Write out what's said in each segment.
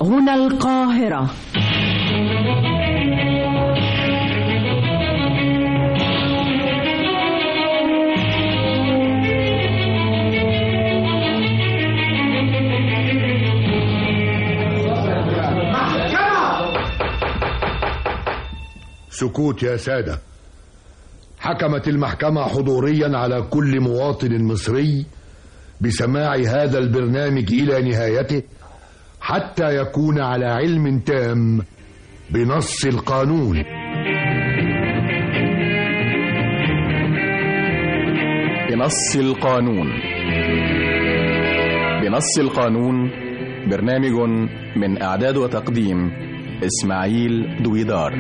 هنا القاهرة سكوت يا سادة حكمت المحكمة حضوريا على كل مواطن مصري بسماع هذا البرنامج إلى نهايته حتى يكون على علم تام بنص القانون بنص القانون بنص القانون برنامج من إعداد وتقديم إسماعيل دويدار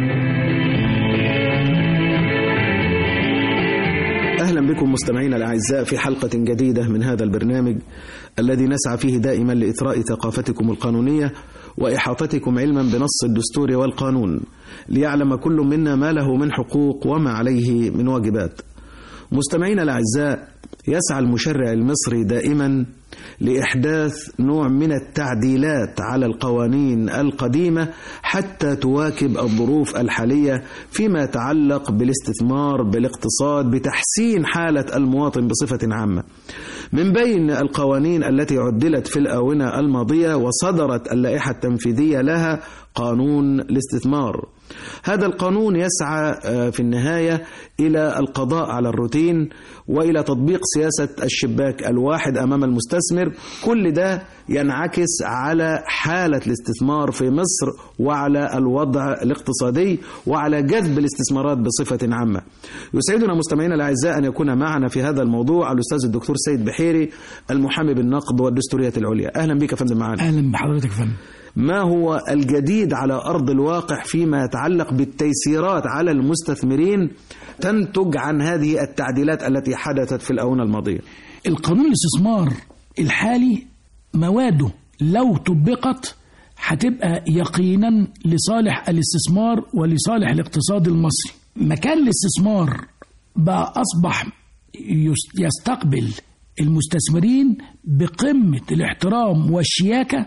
أهلا بكم مستمعينا الأعزاء في حلقة جديدة من هذا البرنامج الذي نسعى فيه دائما لإثراء ثقافتكم القانونية وإحاطتكم علما بنص الدستور والقانون ليعلم كل منا ما له من حقوق وما عليه من واجبات مستمعينا الأعزاء يسعى المشرع المصري دائما لإحداث نوع من التعديلات على القوانين القديمة حتى تواكب الظروف الحالية فيما يتعلق بالاستثمار بالاقتصاد بتحسين حالة المواطن بصفة عامة من بين القوانين التي عدلت في الآونة الماضية وصدرت اللائحة التنفيذية لها قانون الاستثمار هذا القانون يسعى في النهاية إلى القضاء على الروتين وإلى تطبيق سياسة الشباك الواحد أمام المستثمر كل ده ينعكس على حالة الاستثمار في مصر وعلى الوضع الاقتصادي وعلى جذب الاستثمارات بصفة عامة يسعدنا مستمعينا الأعزاء أن يكون معنا في هذا الموضوع الأستاذ الدكتور سيد بحيري المحامي بالنقد والدستورية العليا أهلا بك يا فندم معنا اهلا بحضرتك يا فندم ما هو الجديد على أرض الواقع فيما يتعلق بالتيسيرات على المستثمرين تنتج عن هذه التعديلات التي حدثت في الآونة الماضية القانون الاستثمار الحالي مواده لو طبقت هتبقى يقينا لصالح الاستثمار ولصالح الاقتصاد المصري مكان الاستثمار بقى أصبح يس- يستقبل المستثمرين بقمة الاحترام والشياكة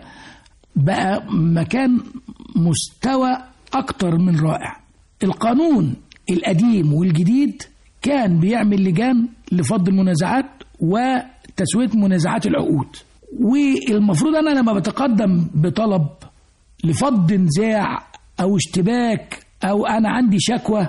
بقى مكان مستوى أكتر من رائع القانون القديم والجديد كان بيعمل لجان لفض المنازعات وتسوية منازعات العقود والمفروض أنا لما بتقدم بطلب لفض نزاع أو اشتباك أو أنا عندي شكوى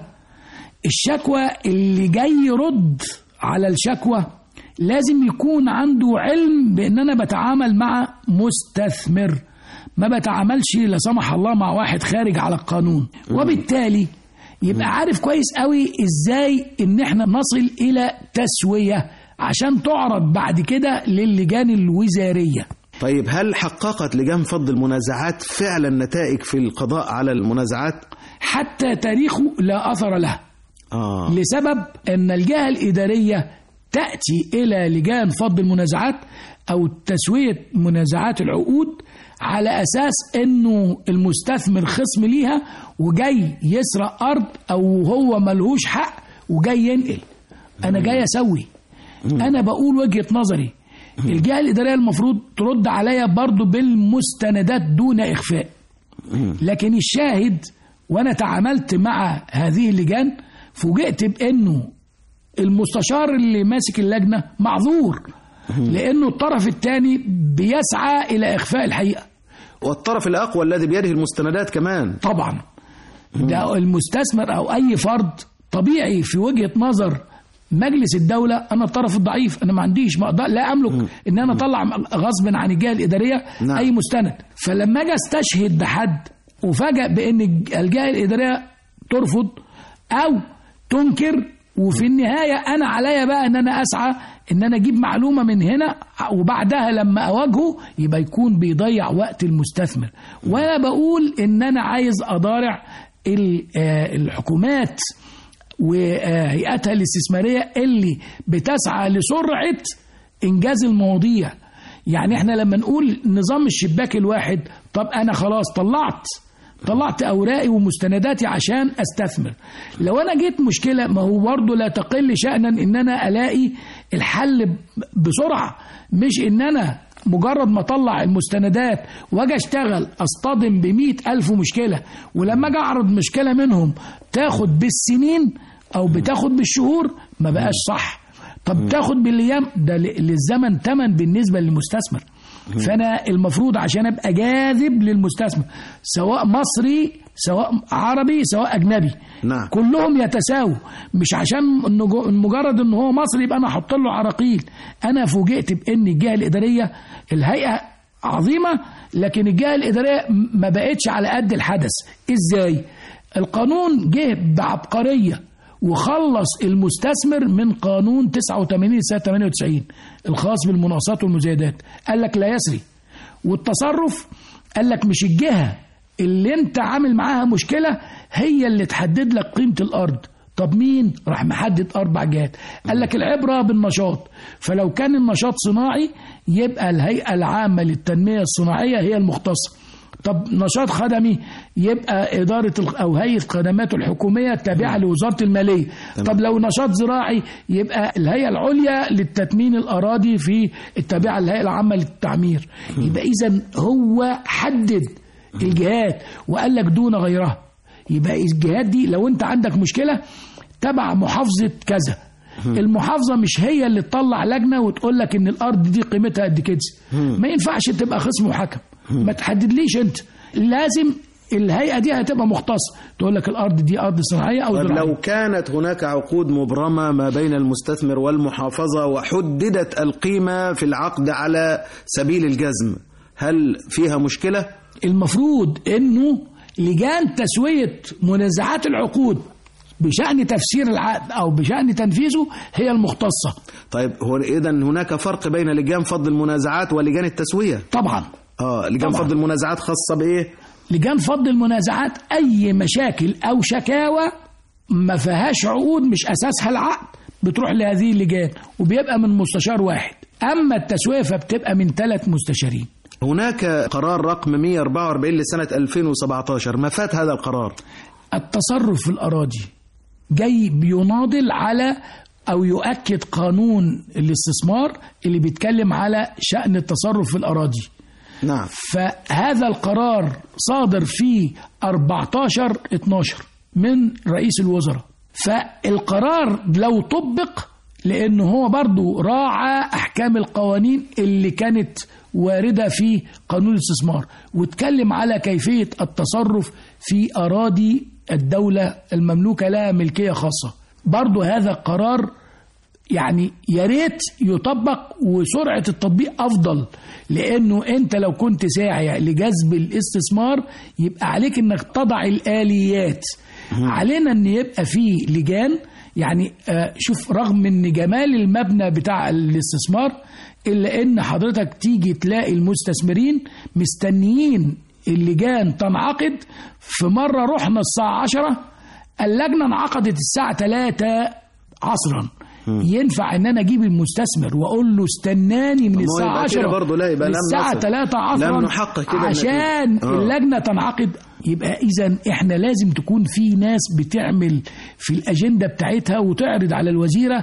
الشكوى اللي جاي يرد على الشكوى لازم يكون عنده علم بان انا بتعامل مع مستثمر ما بتعاملش لا سمح الله مع واحد خارج على القانون وبالتالي يبقى عارف كويس قوي ازاي ان احنا نصل الى تسويه عشان تعرض بعد كده للجان الوزاريه طيب هل حققت لجان فض المنازعات فعلا نتائج في القضاء على المنازعات؟ حتى تاريخه لا اثر له آه. لسبب ان الجهه الاداريه تاتي الى لجان فض المنازعات او تسويه منازعات العقود على اساس انه المستثمر خصم ليها وجاي يسرق ارض او هو ملهوش حق وجاي ينقل انا جاي اسوي انا بقول وجهه نظري الجهه الاداريه المفروض ترد عليا برضو بالمستندات دون اخفاء لكن الشاهد وانا تعاملت مع هذه اللجان فوجئت بانه المستشار اللي ماسك اللجنه معذور لانه الطرف الثاني بيسعى الى اخفاء الحقيقه والطرف الأقوى الذي بيده المستندات كمان طبعا ده المستثمر او اي فرد طبيعي في وجهه نظر مجلس الدولة أنا الطرف الضعيف أنا ما عنديش ما أقدر- لا أملك إن أنا أطلع غصب عن الجهة الإدارية نعم. أي مستند فلما أجي أستشهد بحد وفجأ بأن الجهة الإدارية ترفض أو تنكر وفي النهاية أنا عليا بقى إن أنا أسعى إن أنا أجيب معلومة من هنا وبعدها لما أواجهه يبقى يكون بيضيع وقت المستثمر وأنا بقول إن أنا عايز أضارع ال- آه، الحكومات وهيئاتها الاستثمارية اللي بتسعى لسرعة إنجاز المواضيع يعني احنا لما نقول نظام الشباك الواحد طب أنا خلاص طلعت طلعت أوراقي ومستنداتي عشان أستثمر لو أنا جيت مشكلة ما هو برضه لا تقل شأنا إن أنا ألاقي الحل ب- بسرعة مش إن أنا مجرد ما اطلع المستندات واجي اشتغل اصطدم بمئة الف مشكله ولما اجي اعرض مشكله منهم تاخد بالسنين او بتاخد بالشهور ما بقاش صح طب تاخد بالايام ده ل- للزمن تمن بالنسبه للمستثمر فانا المفروض عشان ابقى جاذب للمستثمر سواء مصري سواء عربي سواء اجنبي نعم. كلهم يتساووا مش عشان إنه جو- مجرد ان هو مصري يبقى انا احط له عراقيل انا فوجئت بان الجهه الاداريه الهيئه عظيمه لكن الجهه الاداريه م- ما بقتش على قد الحدث ازاي القانون جه بعبقريه وخلص المستثمر من قانون 89 سنه 98 الخاص بالمناقصات والمزايدات قال لك لا يسري والتصرف قال لك مش الجهه اللي انت عامل معاها مشكله هي اللي تحدد لك قيمه الارض طب مين راح محدد اربع جهات قال لك العبره بالنشاط فلو كان النشاط صناعي يبقى الهيئه العامه للتنميه الصناعيه هي المختصه طب نشاط خدمي يبقى إدارة ال- أو هيئة خدماته الحكومية التابعة لوزارة المالية طب لو نشاط زراعي يبقى الهيئة العليا للتتمين الأراضي في التابعة للهيئة العامة للتعمير يبقى إذا هو حدد الجهات وقال لك دون غيرها يبقى الجهات دي لو أنت عندك مشكلة تبع محافظة كذا المحافظة مش هي اللي تطلع لجنة وتقول لك ان الارض دي قيمتها قد كده ما ينفعش تبقى خصم وحكم ما تحددليش انت لازم الهيئة دي هتبقى مختصة تقول لك الارض دي ارض صناعية او طب زراعية لو كانت هناك عقود مبرمة ما بين المستثمر والمحافظة وحددت القيمة في العقد على سبيل الجزم هل فيها مشكلة؟ المفروض انه لجان تسوية منازعات العقود بشأن تفسير العقد او بشأن تنفيذه هي المختصة طيب هو إذا هناك فرق بين لجان فض المنازعات ولجان التسوية طبعا اه لجان طبعا. فض المنازعات خاصة بإيه؟ لجان فض المنازعات اي مشاكل او شكاوى ما فيهاش عقود مش اساسها العقد بتروح لهذه اللجان وبيبقى من مستشار واحد اما التسويه فبتبقى من ثلاث مستشارين هناك قرار رقم 144 لسنة 2017 ما فات هذا القرار التصرف في الاراضي جاي بيناضل على او يؤكد قانون الاستثمار اللي بيتكلم على شان التصرف في الاراضي نعم فهذا القرار صادر في 14 12 من رئيس الوزراء فالقرار لو طبق لانه هو برضو راعى احكام القوانين اللي كانت وارده في قانون الاستثمار واتكلم على كيفيه التصرف في اراضي الدوله المملوكه لها ملكيه خاصه برضو هذا قرار يعني يا ريت يطبق وسرعه التطبيق افضل لانه انت لو كنت ساعي لجذب الاستثمار يبقى عليك انك تضع الاليات علينا ان يبقى في لجان يعني آه، شوف رغم ان جمال المبنى بتاع الاستثمار الا ان حضرتك تيجي تلاقي المستثمرين مستنيين اللجان تنعقد في مره رحنا الساعه 10 اللجنه انعقدت الساعه 3 عصرا ينفع ان انا اجيب المستثمر واقول له استناني من ما هو الساعه يبقى كده 10 برضه لا، يبقى لم الساعه نصل. 3 عصرا لم نحقق كده عشان النتيجة. آه. اللجنه تنعقد يبقى اذا احنا لازم تكون في ناس بتعمل في الاجنده بتاعتها وتعرض على الوزيره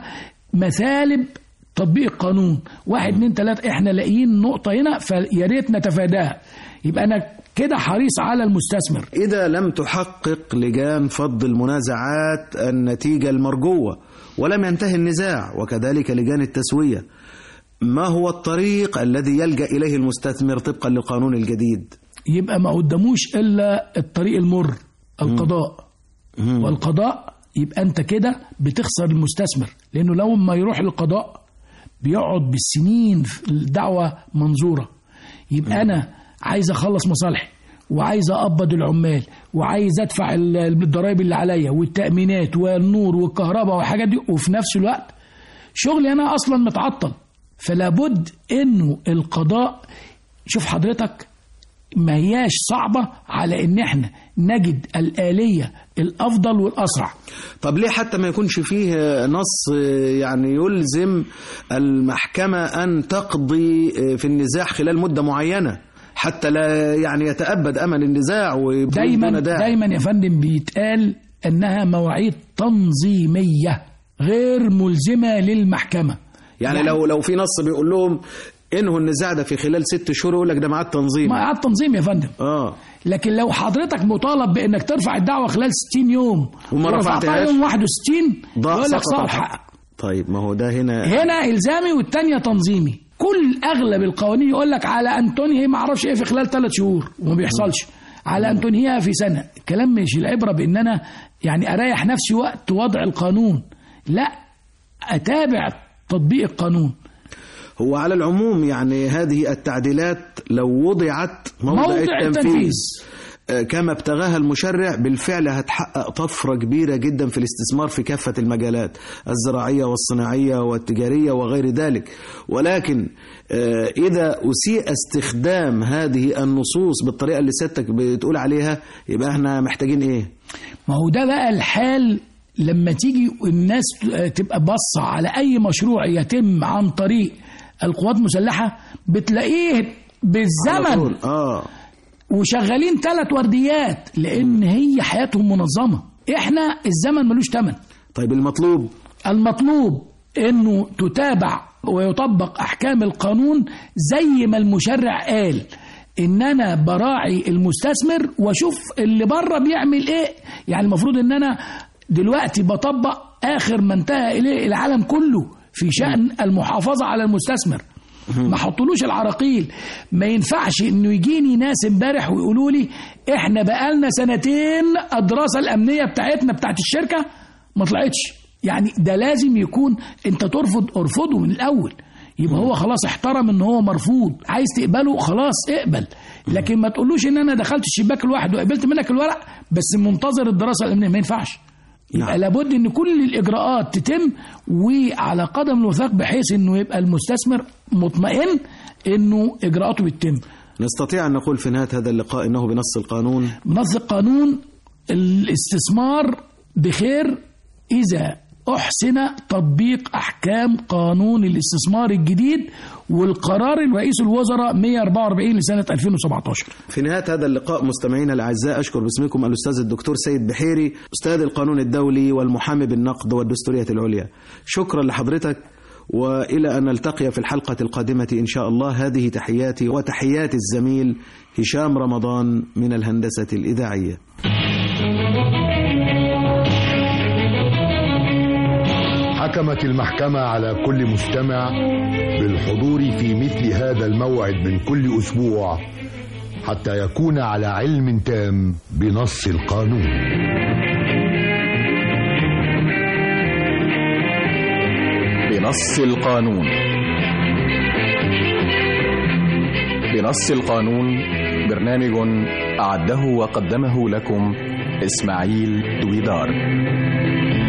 مثالب تطبيق القانون واحد اتنين تلاته احنا لاقيين نقطه هنا فيا ريت نتفاداها يبقى انا كده حريص على المستثمر إذا لم تحقق لجان فض المنازعات النتيجة المرجوة ولم ينتهي النزاع وكذلك لجان التسوية ما هو الطريق الذي يلجأ إليه المستثمر طبقا للقانون الجديد يبقى ما قداموش الا الطريق المر القضاء والقضاء يبقى انت كده بتخسر المستثمر لانه لو ما يروح للقضاء بيقعد بالسنين في الدعوه منظوره يبقى انا عايز اخلص مصالحي وعايز اقبض العمال وعايز ادفع ال- الضرايب اللي عليا والتامينات والنور والكهرباء والحاجات دي وفي نفس الوقت شغلي انا اصلا متعطل فلا بد انه القضاء شوف حضرتك ما هياش صعبة على ان احنا نجد الآلية الأفضل والأسرع طب ليه حتى ما يكونش فيه نص يعني يلزم المحكمة أن تقضي في النزاع خلال مدة معينة حتى لا يعني يتأبد أمل النزاع ويكون دايما دون داعي. دايما يا فندم بيتقال انها مواعيد تنظيمية غير ملزمة للمحكمة يعني لو لو في نص بيقول لهم انهوا النزاع ده في خلال ست شهور يقول لك ده ميعاد تنظيم ما قعد تنظيم يا فندم اه لكن لو حضرتك مطالب بانك ترفع الدعوه خلال 60 يوم وما ورفعتها رفعتهاش. يوم 61 ضاع يقول لك سقط صار الحق. حقك طيب ما هو ده هنا هنا الزامي والتانية تنظيمي كل اغلب القوانين يقول لك على ان تنهي ما اعرفش ايه في خلال ثلاث شهور وما بيحصلش على ان تنهيها في سنه الكلام مش العبره بان انا يعني اريح نفسي وقت وضع القانون لا اتابع تطبيق القانون هو على العموم يعني هذه التعديلات لو وضعت موضع, موضع التنفيذ, التنفيذ. آه، كما ابتغاها المشرع بالفعل هتحقق طفرة كبيرة جدا في الاستثمار في كافة المجالات الزراعية والصناعية والتجارية وغير ذلك ولكن آه، إذا أسيء استخدام هذه النصوص بالطريقة اللي سيادتك بتقول عليها يبقى احنا محتاجين ايه ما هو ده بقى الحال لما تيجي الناس تبقى باصة على أي مشروع يتم عن طريق القوات المسلحة بتلاقيه على بالزمن طول. اه وشغالين ثلاث ورديات لأن هي حياتهم منظمة احنا الزمن ملوش تمن طيب المطلوب المطلوب انه تتابع ويطبق احكام القانون زي ما المشرع قال ان انا براعي المستثمر واشوف اللي بره بيعمل ايه يعني المفروض ان انا دلوقتي بطبق اخر ما انتهى اليه العالم كله في شان المحافظه على المستثمر ما حطولوش العراقيل ما ينفعش انه يجيني ناس امبارح ويقولوا لي احنا بقالنا سنتين الدراسه الامنيه بتاعتنا بتاعت الشركه ما طلعتش يعني ده لازم يكون انت ترفض ارفضه من الاول يبقى هو خلاص احترم ان هو مرفوض عايز تقبله خلاص اقبل لكن ما تقولوش ان انا دخلت الشباك الواحد وقبلت منك الورق بس منتظر الدراسه الامنيه ما ينفعش يبقى نعم. لابد ان كل الاجراءات تتم وعلى قدم الوثاق بحيث انه يبقى المستثمر مطمئن انه اجراءاته بتتم نستطيع أن نقول في نهاية هذا اللقاء أنه بنص القانون بنص القانون الاستثمار بخير إذا أحسن تطبيق أحكام قانون الاستثمار الجديد والقرار رئيس الوزراء 144 لسنة 2017 في نهاية هذا اللقاء مستمعينا الأعزاء أشكر باسمكم الأستاذ الدكتور سيد بحيري أستاذ القانون الدولي والمحامي بالنقد والدستورية العليا شكرا لحضرتك وإلى أن نلتقي في الحلقة القادمة إن شاء الله هذه تحياتي وتحيات الزميل هشام رمضان من الهندسة الإذاعية حكمت المحكمة على كل مستمع بالحضور في مثل هذا الموعد من كل أسبوع حتى يكون على علم تام بنص القانون بنص القانون بنص القانون برنامج أعده وقدمه لكم إسماعيل دويدار